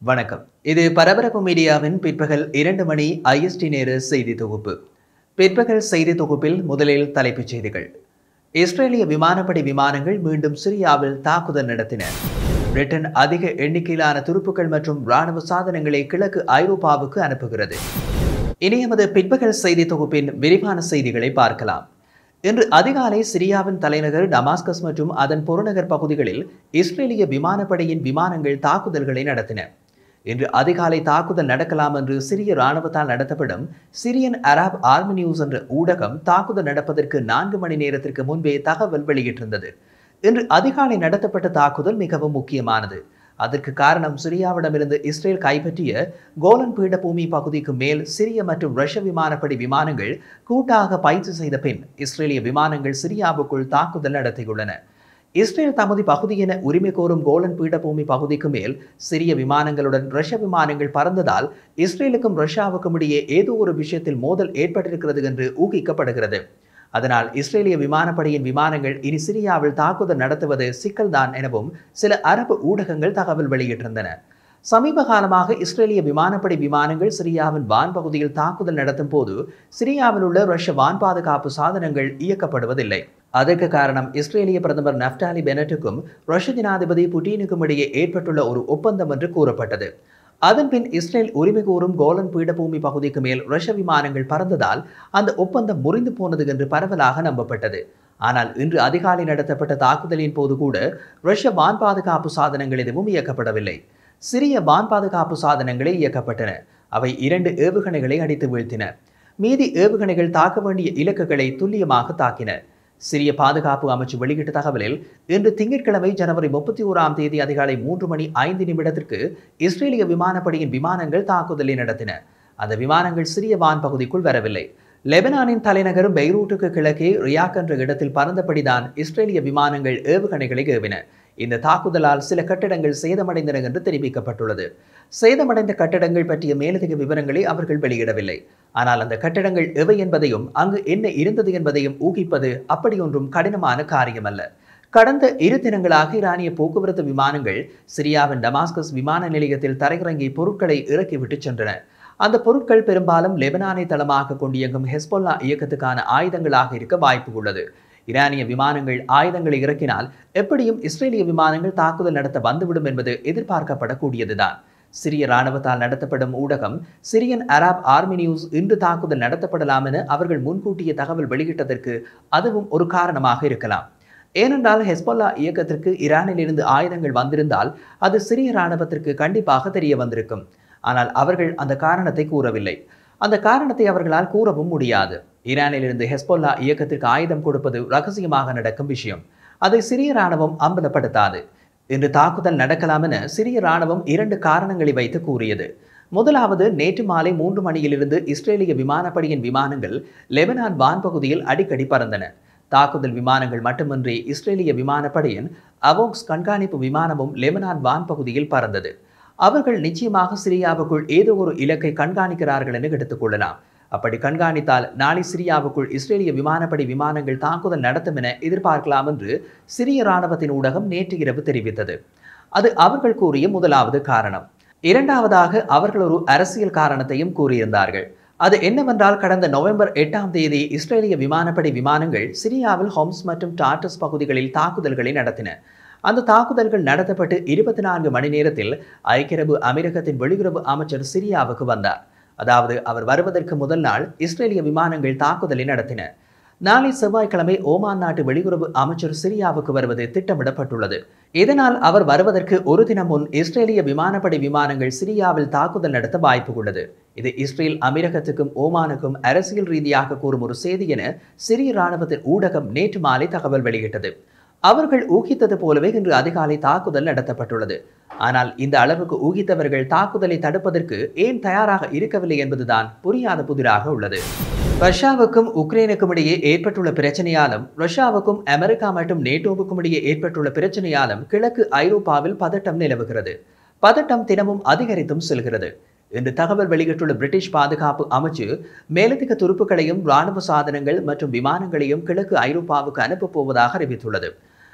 வணக்கம் இது பரபரப்பு மீடியாவின் பிற்பகல் இரண்டு மணி ஐஎஸ்டி நேர செய்தி தொகுப்பு பிற்பகல் செய்தி தொகுப்பில் முதலில் தலைப்புச் செய்திகள் இஸ்ரேலிய விமானப்படை விமானங்கள் மீண்டும் சிரியாவில் தாக்குதல் நடத்தின பிரிட்டன் அதிக எண்ணிக்கையிலான துருப்புக்கள் மற்றும் இராணுவ சாதனங்களை கிழக்கு ஐரோப்பாவுக்கு அனுப்புகிறது இனி எமது பிற்பகல் செய்தி தொகுப்பின் விரிவான செய்திகளை பார்க்கலாம் இன்று அதிகாலை சிரியாவின் தலைநகர் டமாஸ்கஸ் மற்றும் அதன் புறநகர் பகுதிகளில் இஸ்ரேலிய விமானப்படையின் விமானங்கள் தாக்குதல்களை நடத்தின இன்று அதிகாலை தாக்குதல் நடக்கலாம் என்று சிரிய இராணுவத்தால் நடத்தப்படும் சிரியன் அராப் ஆர்மி நியூஸ் என்ற ஊடகம் தாக்குதல் நடப்பதற்கு நான்கு மணி நேரத்திற்கு முன்பே தகவல் வெளியிட்டிருந்தது இன்று அதிகாலை நடத்தப்பட்ட தாக்குதல் மிகவும் முக்கியமானது அதற்கு காரணம் சிரியாவிடமிருந்து இஸ்ரேல் கைப்பற்றிய கோலன் பீடபூமி பகுதிக்கு மேல் சிரிய மற்றும் ரஷ்ய விமானப்படை விமானங்கள் கூட்டாக பயிற்சி செய்த பின் இஸ்ரேலிய விமானங்கள் சிரியாவுக்குள் தாக்குதல் நடத்தியுள்ளன இஸ்ரேல் தமது பகுதி என உரிமை கோரும் கோலன் பீடபூமி பகுதிக்கு மேல் சிரிய விமானங்களுடன் ரஷ்ய விமானங்கள் பறந்ததால் இஸ்ரேலுக்கும் ரஷ்யாவுக்கும் இடையே ஏதோ ஒரு விஷயத்தில் மோதல் ஏற்பட்டிருக்கிறது என்று ஊகிக்கப்படுகிறது அதனால் இஸ்ரேலிய விமானப்படையின் விமானங்கள் இனி சிரியாவில் தாக்குதல் நடத்துவது சிக்கல்தான் எனவும் சில அரபு ஊடகங்கள் தகவல் வெளியிட்டிருந்தன சமீப காலமாக இஸ்ரேலிய விமானப்படை விமானங்கள் சிரியாவின் வான் பகுதியில் தாக்குதல் நடத்தும் போது சிரியாவில் உள்ள ரஷ்ய வான் பாதுகாப்பு சாதனங்கள் இயக்கப்படுவதில்லை அதற்கு காரணம் இஸ்ரேலிய பிரதமர் நப்டாலி பெனட்டுக்கும் ரஷ்ய ஜனாதிபதி புட்டினுக்கும் இடையே ஏற்பட்டுள்ள ஒரு ஒப்பந்தம் என்று கூறப்பட்டது அதன்பின் இஸ்ரேல் உரிமை கோரும் கோலன் பீடபூமி பகுதிக்கு மேல் ரஷ்ய விமானங்கள் பறந்ததால் அந்த ஒப்பந்தம் முறிந்து போனது என்று பரவலாக நம்பப்பட்டது ஆனால் இன்று அதிகாலை நடத்தப்பட்ட தாக்குதலின் போது கூட ரஷ்ய வான் பாதுகாப்பு சாதனங்கள் எதுவும் இயக்கப்படவில்லை சிறிய வான் பாதுகாப்பு சாதனங்களே இயக்கப்பட்டன அவை இரண்டு ஏவுகணைகளை அடித்து வீழ்த்தின மீதி ஏவுகணைகள் தாக்க வேண்டிய இலக்குகளை துல்லியமாக தாக்கின சிறிய பாதுகாப்பு அமைச்சு வெளியிட்ட தகவலில் இன்று திங்கட்கிழமை ஜனவரி முப்பத்தி ஓராம் தேதி அதிகாலை மூன்று மணி ஐந்து நிமிடத்திற்கு இஸ்ரேலிய விமானப்படையின் விமானங்கள் தாக்குதலை நடத்தின அந்த விமானங்கள் சிறிய வான் பகுதிக்குள் வரவில்லை லெபனானின் தலைநகர் பெய்ரூட்டுக்கு கிழக்கே ரியாக் என்ற இடத்தில் பறந்தபடிதான் இஸ்ரேலிய விமானங்கள் ஏவுகணைகளை ஏவின இந்த தாக்குதலால் சில கட்டடங்கள் சேதமடைந்தன என்று தெரிவிக்கப்பட்டுள்ளது சேதமடைந்த கட்டடங்கள் பற்றிய மேலதிக விவரங்களை அவர்கள் வெளியிடவில்லை ஆனால் அந்த கட்டடங்கள் எவை என்பதையும் அங்கு என்ன இருந்தது என்பதையும் ஊகிப்பது அப்படியொன்றும் கடினமான காரியமல்ல கடந்த இரு தினங்களாக ஈரானிய போக்குவரத்து விமானங்கள் சிரியாவின் டமாஸ்கஸ் விமான நிலையத்தில் தரையிறங்கி பொருட்களை இறக்கிவிட்டு சென்றன அந்த பொருட்கள் பெரும்பாலும் லெபனானை தளமாக கொண்டியங்கும் ஹெஸ்பொல்லா இயக்கத்துக்கான ஆயுதங்களாக இருக்க வாய்ப்பு உள்ளது ஈரானிய விமானங்கள் ஆயுதங்களை இறக்கினால் எப்படியும் இஸ்ரேலிய விமானங்கள் தாக்குதல் நடத்த வந்துவிடும் என்பது எதிர்பார்க்கப்படக்கூடியதுதான் சிரிய இராணுவத்தால் நடத்தப்படும் ஊடகம் சிரியன் அராப் ஆர்மி நியூஸ் இன்று தாக்குதல் நடத்தப்படலாம் என அவர்கள் முன்கூட்டிய தகவல் வெளியிட்டதற்கு அதுவும் ஒரு காரணமாக இருக்கலாம் ஏனென்றால் ஹெஸ்பொல்லா இயக்கத்திற்கு ஈரானில் இருந்து ஆயுதங்கள் வந்திருந்தால் அது சிரிய இராணுவத்திற்கு கண்டிப்பாக தெரிய வந்திருக்கும் ஆனால் அவர்கள் அந்த காரணத்தை கூறவில்லை அந்த காரணத்தை அவர்களால் கூறவும் முடியாது ஈரானிலிருந்து ஹெஸ்பொல்லா இயக்கத்திற்கு ஆயுதம் கொடுப்பது ரகசியமாக நடக்கும் விஷயம் அதை சிரிய இராணுவம் அம்பலப்படுத்தாது இன்று தாக்குதல் நடக்கலாம் என சிரிய இராணுவம் இரண்டு காரணங்களை வைத்து கூறியது முதலாவது நேற்று மாலை மூன்று மணியிலிருந்து இஸ்ரேலிய விமானப்படையின் விமானங்கள் லெபனான் வான் பகுதியில் அடிக்கடி பறந்தன தாக்குதல் விமானங்கள் மட்டுமின்றி இஸ்ரேலிய விமானப்படையின் அவோக்ஸ் கண்காணிப்பு விமானமும் லெபனான் வான் பகுதியில் பறந்தது அவர்கள் நிச்சயமாக சிரியாவுக்குள் ஏதோ ஒரு இலக்கை கண்காணிக்கிறார்கள் என எடுத்துக்கொள்ளலாம் அப்படி கண்காணித்தால் நாளை சிரியாவுக்குள் இஸ்ரேலிய விமானப்படை விமானங்கள் தாக்குதல் நடத்தும் என எதிர்பார்க்கலாம் என்று சிரிய இராணுவத்தின் ஊடகம் நேற்று இரவு தெரிவித்தது அது அவர்கள் கூறிய முதலாவது காரணம் இரண்டாவதாக அவர்கள் ஒரு அரசியல் காரணத்தையும் கூறியிருந்தார்கள் அது என்னவென்றால் கடந்த நவம்பர் எட்டாம் தேதி இஸ்ரேலிய விமானப்படை விமானங்கள் சிரியாவில் ஹோம்ஸ் மற்றும் டார்டஸ் பகுதிகளில் தாக்குதல்களை நடத்தின அந்த தாக்குதல்கள் நடத்தப்பட்டு இருபத்தி நான்கு மணி நேரத்தில் ஐக்கிய அரபு அமெரிக்கத்தின் வெளியுறவு அமைச்சர் சிரியாவுக்கு வந்தார் அதாவது அவர் வருவதற்கு முதல் நாள் இஸ்ரேலிய விமானங்கள் தாக்குதலை நடத்தின நாளை செவ்வாய்க்கிழமை ஓமான் நாட்டு வெளியுறவு அமைச்சர் சிரியாவுக்கு வருவது திட்டமிடப்பட்டுள்ளது இதனால் அவர் வருவதற்கு ஒரு தினம் முன் இஸ்ரேலிய விமானப்படை விமானங்கள் சிரியாவில் தாக்குதல் நடத்த வாய்ப்பு உள்ளது இது இஸ்ரேல் அமீரகத்துக்கும் ஓமானுக்கும் அரசியல் ரீதியாக கூறும் ஒரு செய்தி என சிரிய இராணுவத்தின் ஊடகம் நேற்று மாலை தகவல் வெளியிட்டது அவர்கள் ஊகித்தது போலவே இன்று அதிகாலை தாக்குதல் நடத்தப்பட்டுள்ளது ஆனால் இந்த அளவுக்கு ஊகித்தவர்கள் தாக்குதலை தடுப்பதற்கு ஏன் தயாராக இருக்கவில்லை என்பதுதான் புரியாத புதிராக உள்ளது ரஷ்யாவுக்கும் உக்ரைனுக்கும் இடையே ஏற்பட்டுள்ள பிரச்சனையாலும் ரஷ்யாவுக்கும் அமெரிக்கா மற்றும் நேட்டோவுக்கும் இடையே ஏற்பட்டுள்ள பிரச்சனையாலும் கிழக்கு ஐரோப்பாவில் பதட்டம் நிலவுகிறது பதட்டம் தினமும் அதிகரித்தும் செல்கிறது இன்று தகவல் வெளியிட்டுள்ள பிரிட்டிஷ் பாதுகாப்பு அமைச்சு மேலதிக துருப்புகளையும் இராணுவ சாதனங்கள் மற்றும் விமானங்களையும் கிழக்கு ஐரோப்பாவுக்கு அனுப்பப் போவதாக அறிவித்துள்ளது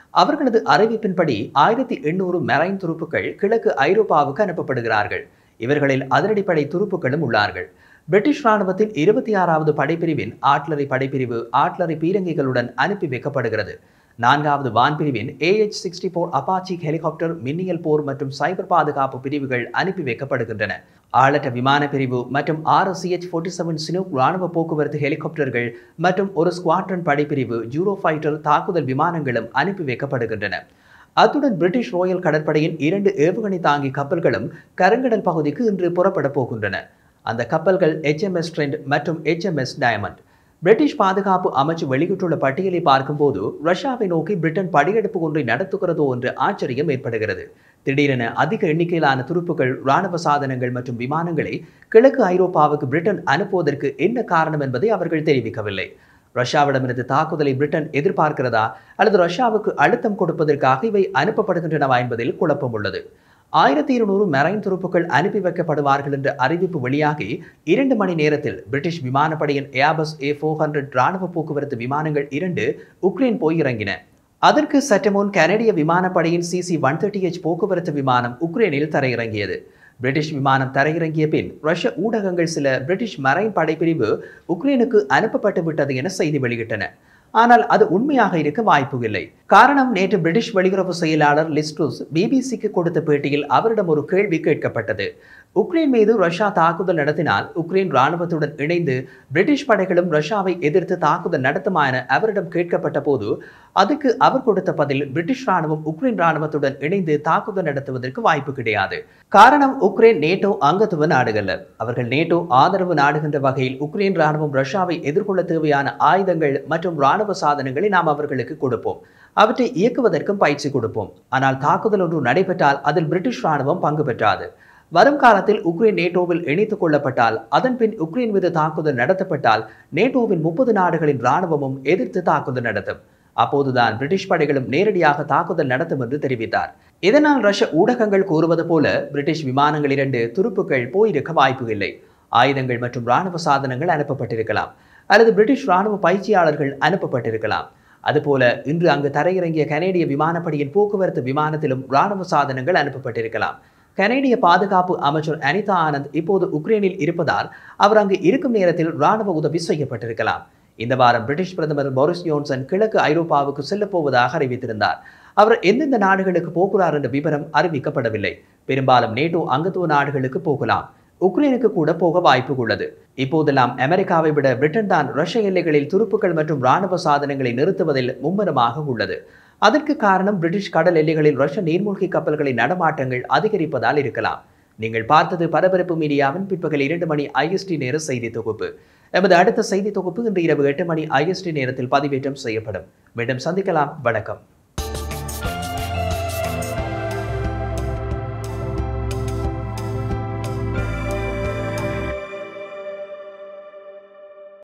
அவர்களது அறிவிப்பின்படி ஆயிரத்தி எண்ணூறு மெரைன் துருப்புக்கள் கிழக்கு ஐரோப்பாவுக்கு அனுப்பப்படுகிறார்கள் இவர்களில் அதிரடிப்படை துருப்புக்களும் உள்ளார்கள் பிரிட்டிஷ் ராணுவத்தின் இருபத்தி ஆறாவது படைப்பிரிவின் ஆட்லரி படைப்பிரிவு ஆட்லரி பீரங்கிகளுடன் அனுப்பி வைக்கப்படுகிறது நான்காவது வான்பிரிவின் AH sixty four Apache helicopter மின்னியல் போர் மற்றும் சைபர் பாதுகாப்பு பிரிவுகள் அனுப்பி வைக்கப்படுகின்றன ஆளற்ற விமான பிரிவு மற்றும் ஆறு சிஎச் ஃபோர்ட்டி செவன் சினோக் ராணுவ போக்குவரத்து ஹெலிகாப்டர்கள் மற்றும் ஒரு ஸ்குவாட்ரன் படைப்பிரிவு ஜூரோ ஃபைட்டர் தாக்குதல் விமானங்களும் அனுப்பி வைக்கப்படுகின்றன அத்துடன் பிரிட்டிஷ் ராயல் கடற்படையின் இரண்டு ஏவுகணை தாங்கி கப்பல்களும் கருங்கடல் பகுதிக்கு இன்று புறப்பட போகின்றன அந்த கப்பல்கள் எச்எம்எஸ் ட்ரெண்ட் மற்றும் எச்எம்எஸ் டயமண்ட் பிரிட்டிஷ் பாதுகாப்பு அமைச்சு வெளியிட்டுள்ள பட்டியலை பார்க்கும்போது ரஷ்யாவை நோக்கி பிரிட்டன் படையெடுப்பு ஒன்றை நடத்துகிறதோ என்ற ஆச்சரியம் ஏற்படுகிறது திடீரென அதிக எண்ணிக்கையிலான துருப்புகள் இராணுவ சாதனங்கள் மற்றும் விமானங்களை கிழக்கு ஐரோப்பாவுக்கு பிரிட்டன் அனுப்புவதற்கு என்ன காரணம் என்பதை அவர்கள் தெரிவிக்கவில்லை ரஷ்யாவிடமிருந்து தாக்குதலை பிரிட்டன் எதிர்பார்க்கிறதா அல்லது ரஷ்யாவுக்கு அழுத்தம் கொடுப்பதற்காக இவை அனுப்பப்படுகின்றனவா என்பதில் குழப்பம் உள்ளது ஆயிரத்தி இருநூறு மெரைன் துருப்புக்கள் அனுப்பி வைக்கப்படுவார்கள் என்ற அறிவிப்பு வெளியாகி இரண்டு மணி நேரத்தில் பிரிட்டிஷ் விமானப்படையின் ஏபஸ் ஏ ஃபோர் ஹண்ட்ரட் ராணுவ போக்குவரத்து விமானங்கள் இரண்டு உக்ரைன் போய் இறங்கின அதற்கு சற்று முன் கனடிய விமானப்படையின் சிசி ஒன் தேர்ட்டி எச் போக்குவரத்து விமானம் உக்ரைனில் தரையிறங்கியது பிரிட்டிஷ் விமானம் தரையிறங்கிய பின் ரஷ்ய ஊடகங்கள் சில பிரிட்டிஷ் மரைன் படைப்பிரிவு உக்ரைனுக்கு அனுப்பப்பட்டு விட்டது என செய்தி வெளியிட்டன ஆனால் அது உண்மையாக இருக்க வாய்ப்பு இல்லை காரணம் நேற்று பிரிட்டிஷ் வெளியுறவு செயலாளர் லிஸ்ட்ரூஸ் பிபிசிக்கு கொடுத்த பேட்டியில் அவரிடம் ஒரு கேள்வி கேட்கப்பட்டது உக்ரைன் மீது ரஷ்யா தாக்குதல் நடத்தினால் உக்ரைன் ராணுவத்துடன் இணைந்து பிரிட்டிஷ் படைகளும் ரஷ்யாவை எதிர்த்து தாக்குதல் நடத்துமா என அவரிடம் கேட்கப்பட்ட போது அதுக்கு அவர் கொடுத்த பதில் பிரிட்டிஷ் ராணுவம் உக்ரைன் ராணுவத்துடன் இணைந்து தாக்குதல் நடத்துவதற்கு வாய்ப்பு கிடையாது காரணம் உக்ரைன் நேட்டோ அங்கத்துவ நாடுகள் அவர்கள் நேட்டோ ஆதரவு நாடுகின்ற வகையில் உக்ரைன் ராணுவம் ரஷ்யாவை எதிர்கொள்ள தேவையான ஆயுதங்கள் மற்றும் ராணுவ சாதனங்களை நாம் அவர்களுக்கு கொடுப்போம் அவற்றை இயக்குவதற்கும் பயிற்சி கொடுப்போம் ஆனால் தாக்குதல் ஒன்று நடைபெற்றால் அதில் பிரிட்டிஷ் ராணுவம் பங்கு பெற்றாது வரும் காலத்தில் உக்ரைன் நேட்டோவில் இணைத்துக் கொள்ளப்பட்டால் அதன் பின் உக்ரைன் மீது தாக்குதல் நடத்தப்பட்டால் நேட்டோவின் முப்பது நாடுகளின் ராணுவமும் எதிர்த்து தாக்குதல் நடத்தும் அப்போதுதான் பிரிட்டிஷ் படைகளும் நேரடியாக தாக்குதல் நடத்தும் என்று தெரிவித்தார் இதனால் ரஷ்ய ஊடகங்கள் கூறுவது போல பிரிட்டிஷ் விமானங்கள் இரண்டு துருப்புக்கள் போயிருக்க வாய்ப்பு இல்லை ஆயுதங்கள் மற்றும் ராணுவ சாதனங்கள் அனுப்பப்பட்டிருக்கலாம் அல்லது பிரிட்டிஷ் ராணுவ பயிற்சியாளர்கள் அனுப்பப்பட்டிருக்கலாம் அதுபோல இன்று அங்கு தரையிறங்கிய கனேடிய விமானப்படையின் போக்குவரத்து விமானத்திலும் ராணுவ சாதனங்கள் அனுப்பப்பட்டிருக்கலாம் கனேடிய பாதுகாப்பு அமைச்சர் அனிதா ஆனந்த் இப்போது உக்ரைனில் இருப்பதால் அவர் அங்கு இருக்கும் நேரத்தில் ராணுவ உதவி செய்யப்பட்டிருக்கலாம் இந்த வாரம் பிரிட்டிஷ் பிரதமர் போரிஸ் ஜோன்சன் கிழக்கு ஐரோப்பாவுக்கு செல்லப் போவதாக அறிவித்திருந்தார் அவர் எந்தெந்த நாடுகளுக்கு போகிறார் என்ற விவரம் அறிவிக்கப்படவில்லை பெரும்பாலும் நேட்டோ அங்கத்துவ நாடுகளுக்கு போகலாம் உக்ரைனுக்கு கூட போக வாய்ப்பு உள்ளது இப்போதெல்லாம் அமெரிக்காவை விட பிரிட்டன் தான் ரஷ்ய எல்லைகளில் துருப்புக்கள் மற்றும் ராணுவ சாதனங்களை நிறுத்துவதில் மும்முரமாக உள்ளது அதற்கு காரணம் பிரிட்டிஷ் கடல் எல்லைகளில் ரஷ்ய நீர்மூழ்கி கப்பல்களின் நடமாட்டங்கள் அதிகரிப்பதால் இருக்கலாம் நீங்கள் பார்த்தது பரபரப்பு மீடியாவின் பிற்பகல் இரண்டு மணி ஐஎஸ்டி நேர செய்தி தொகுப்பு எமது அடுத்த செய்தி தொகுப்பு இன்று இரவு எட்டு மணி ஐஎஸ்டி நேரத்தில் பதிவேற்றம் செய்யப்படும் மீண்டும் சந்திக்கலாம் வணக்கம்